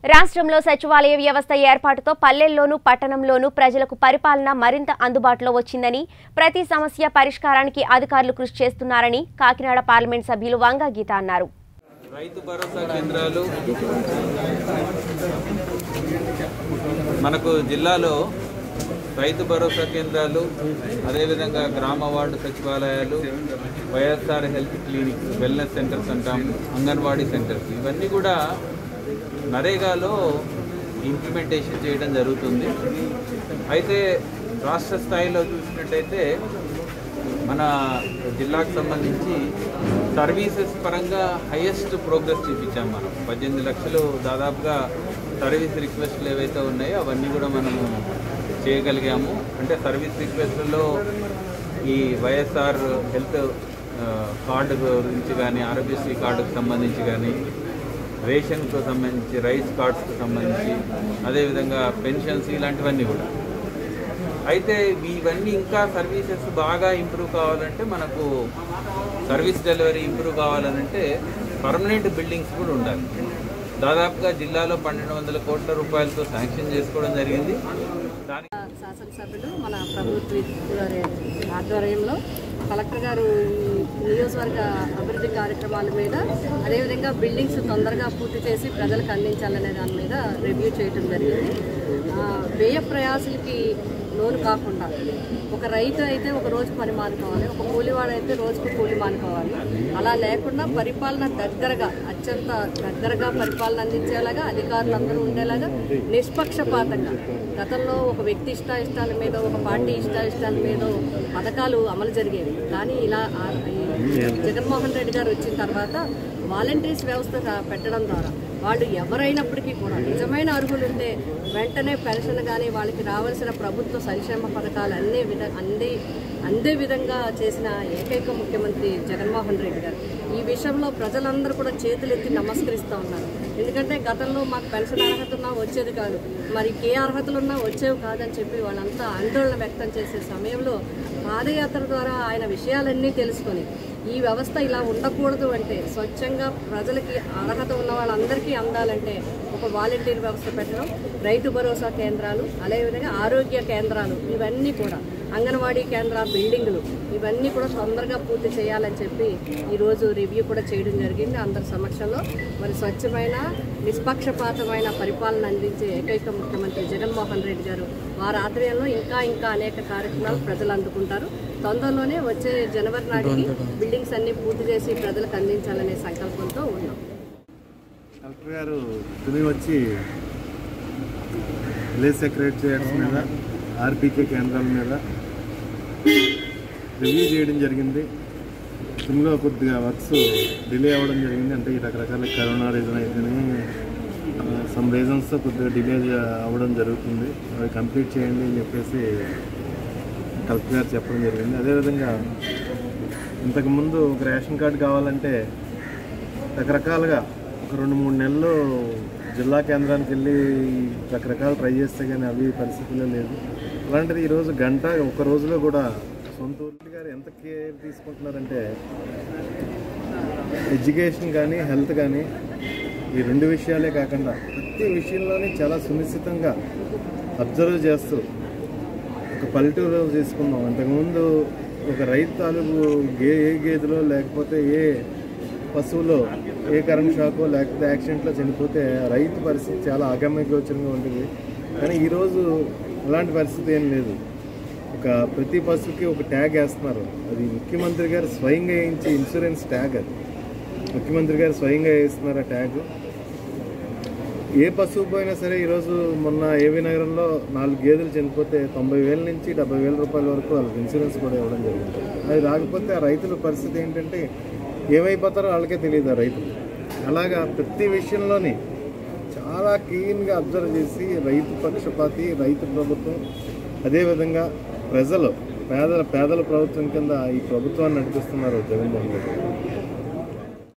రాష్ట్రంలో సచివాలయ వ్యవస్థ ఏర్పాటుతో పల్లెల్లోనూ పట్టణంలోనూ ప్రజలకు పరిపాలన మరింత అందుబాటులో వచ్చిందని ప్రతి సమస్య పరిష్కారానికి అధికారులు కృషి చేస్తున్నారని కాకినాడ పార్లమెంట్ సభ్యులు వంగ గీత అన్నారు రైతు భరోసా కేంద్రాలు మనకు జిల్లాలో రైతు భరోసా కేంద్రాలు అదేవిధంగా గ్రామ వార్డు సచివాలయాలు YSR health clinics wellness centres అంటాం అంగన్వాడీ సెంటర్స్ ఇవన్నీ కూడా నరేగాలో ఇంప్లిమెంటేషన్ చేయడం జరుగుతుంది అయితే రాష్ట్ర స్థాయిలో చూసినట్టయితే మన జిల్లాకు సంబంధించి సర్వీసెస్ పరంగా హైయెస్ట్ ప్రోగ్రెస్ చూపించాం మనం పద్దెనిమిది లక్షలు దాదాపుగా సర్వీస్ రిక్వెస్ట్లు ఏవైతే ఉన్నాయో అవన్నీ కూడా మనము చేయగలిగాము అంటే సర్వీస్ రిక్వెస్ట్లలో ఈ వైఎస్ఆర్ హెల్త్ ఆ, కార్డు గురించి కానీ ఆరోగ్యశ్రీ కార్డుకు సంబంధించి కానీ రేషన్కు సంబంధించి రైస్ కార్డ్స్కి సంబంధించి అదేవిధంగా పెన్షన్స్ ఇలాంటివన్నీ కూడా అయితే ఇవన్నీ ఇంకా సర్వీసెస్ బాగా ఇంప్రూవ్ కావాలంటే మనకు సర్వీస్ డెలివరీ ఇంప్రూవ్ కావాలనంటే పర్మనెంట్ బిల్డింగ్స్ కూడా ఉండాలి దాదాపుగా జిల్లాలో పన్నెండు వందల కోట్ల రూపాయలతో శాంక్షన్ చేసుకోవడం జరిగింది దాని శాసనసభ్యులు మన ప్రభుత్వ గారి ఆధ్వర్యంలో కలెక్టర్ గారు ఈ నియోజకవర్గ అభివృద్ధి కార్యక్రమాల మీద అదేవిధంగా బిల్డింగ్స్ తొందరగా పూర్తి చేసి ప్రజలకు అందించాలనే దాని మీద రివ్యూ చేయడం జరిగింది ఆ, వ్యయ ప్రయాసాలకి లోను కాకుండా ఒక రైతు అయితే ఒక రోజు పని మానుకోవాలి ఒక కూలివాడు అయితే రోజుకు కూలి మానుకోవాలి అలా లేకుండా పరిపాలన దగ్గరగా అత్యంత దగ్గరగా పరిపాలన అందించేలాగా అధికారులు అందరూ ఉండేలాగా నిష్పక్షపాతంగా గతంలో ఒక వ్యక్తి ఇష్టాయిష్టాల మీద ఒక పార్టీ ఇష్టాయిష్టాల మీద పథకాలు అమలు జరిగేవి కానీ ఇలా ఆ- ఈ జగన్మోహన్ రెడ్డి గారు వచ్చిన తర్వాత వాలంటీర్స్ వ్యవస్థ రా- పెట్టడం ద్వారా వాళ్ళు ఎవరైనప్పటికీ కూడా నిజమైన అర్హులు ఉంటే వెంటనే పెన్షన్ కానీ వాళ్ళకి రావాల్సిన ప్రభుత్వ సంక్షేమ పథకాలు అన్ని విధ అందే అందే విధంగా చేసిన ఏకైక ముఖ్యమంత్రి జగన్మోహన్ రెడ్డి గారు ఈ విషయంలో ప్రజలందరూ కూడా చేతులెత్తి నమస్కరిస్తూ ఉన్నారు ఎందుకంటే గతంలో మాకు పెన్షన్ అర్హత ఉన్నా వచ్చేది కాదు మరి ఏ అర్హతలు ఉన్నా వచ్చేవి కాదని చెప్పి వాళ్ళంతా ఆందోళన వ్యక్తం చేసే సమయంలో పాదయాత్ర ద్వారా ఆయన విషయాలన్నీ తెలుసుకొని ఈ వ్యవస్థ ఇలా ఉండకూడదు అంటే స్వచ్ఛంగా ప్రజలకి అర్హత ఉన్న వాళ్ళందరికీ అందాలంటే ఒక వాలంటీర్ వ్యవస్థ పెట్టడం రైతు భరోసా కేంద్రాలు అదేవిధంగా ఆరోగ్య కేంద్రాలు ఇవన్నీ కూడా అంగన్వాడీ కేంద్ర బిల్డింగులు ఇవన్నీ కూడా తొందరగా పూర్తి చేయాలని చెప్పి ఈరోజు రివ్యూ కూడా చేయడం జరిగింది అందరి సమక్షంలో మరి స్వచ్ఛమైన నిష్పక్షపాతమైన పరిపాలన అందించే ఏకైక ముఖ్యమంత్రి జగన్మోహన్ రెడ్డి గారు వారి ఆధ్వర్యంలో ఇంకా ఇంకా అనేక కార్యక్రమాలు ప్రజలు అందుకుంటారు తొందరలోనే వచ్చే జనవరి నాటికి బిల్డింగ్స్ అన్ని పూర్తి చేసి ప్రజలకు అందించాలనే సంకల్పంతో ఉన్నాం కలెక్టర్ గారు తుని వచ్చి విలేజ్ సెక్రటరియట్స్ మీద ఆర్పీకే కేంద్రాల మీద రివ్యూ చేయడం జరిగింది తునిలో కొద్దిగా వర్క్స్ డిలే అవ్వడం జరిగింది అంటే ఈ రకరకాల కరోనా రీజన్ అయితేనే సమ్ రీజన్స్తో కొద్దిగా డిలే అవ్వడం జరుగుతుంది అవి కంప్లీట్ చేయండి అని చెప్పేసి కలెక్టర్ గారు చెప్పడం జరిగింది అదేవిధంగా ఇంతకుముందు ఒక రేషన్ కార్డు కావాలంటే రకరకాలుగా ఒక రెండు మూడు నెలలు జిల్లా కేంద్రానికి వెళ్ళి రకరకాలు ట్రై చేస్తే కానీ అవి పరిస్థితుల్లో లేదు అలాంటిది ఈరోజు గంట ఒక రోజులో కూడా సొంత ఊరి గారు ఎంత కేర్ తీసుకుంటున్నారంటే ఎడ్యుకేషన్ కానీ హెల్త్ కానీ ఈ రెండు విషయాలే కాకుండా ప్రతి విషయంలోనే చాలా సునిశ్చితంగా అబ్జర్వ్ చేస్తూ ఒక పల్లెటూరు తీసుకుందాం అంతకుముందు ఒక రైతు తాలూకు గే ఏ గేదెలో లేకపోతే ఏ పశువులో ఏ కరెంట్ షాకో లేకపోతే యాక్సిడెంట్లో చనిపోతే రైతు పరిస్థితి చాలా అగమ్యగోచరంగా ఉంటుంది కానీ ఈరోజు అలాంటి పరిస్థితి ఏం లేదు ఒక ప్రతి పశువుకి ఒక ట్యాగ్ వేస్తున్నారు అది ముఖ్యమంత్రి గారు స్వయంగా వేయించే ఇన్సూరెన్స్ ట్యాగ్ అది ముఖ్యమంత్రి గారు స్వయంగా వేస్తున్నారు ఆ ట్యాగ్ ఏ పశువు పోయినా సరే ఈరోజు మొన్న ఏవి నగరంలో నాలుగు గేదెలు చనిపోతే తొంభై వేల నుంచి డెబ్బై వేల రూపాయల వరకు వాళ్ళకి ఇన్సూరెన్స్ కూడా ఇవ్వడం జరిగింది అది రాకపోతే ఆ రైతుల పరిస్థితి ఏంటంటే ఏమైపోతారో వాళ్ళకే తెలియదు ఆ రైతులు అలాగా ప్రతి విషయంలోని చాలా క్లీన్గా అబ్జర్వ్ చేసి రైతు పక్షపాతి రైతు ప్రభుత్వం అదేవిధంగా ప్రజలు పేదల పేదల ప్రభుత్వం కింద ఈ ప్రభుత్వాన్ని నడిపిస్తున్నారు జగన్మోహన్ రెడ్డి గారు.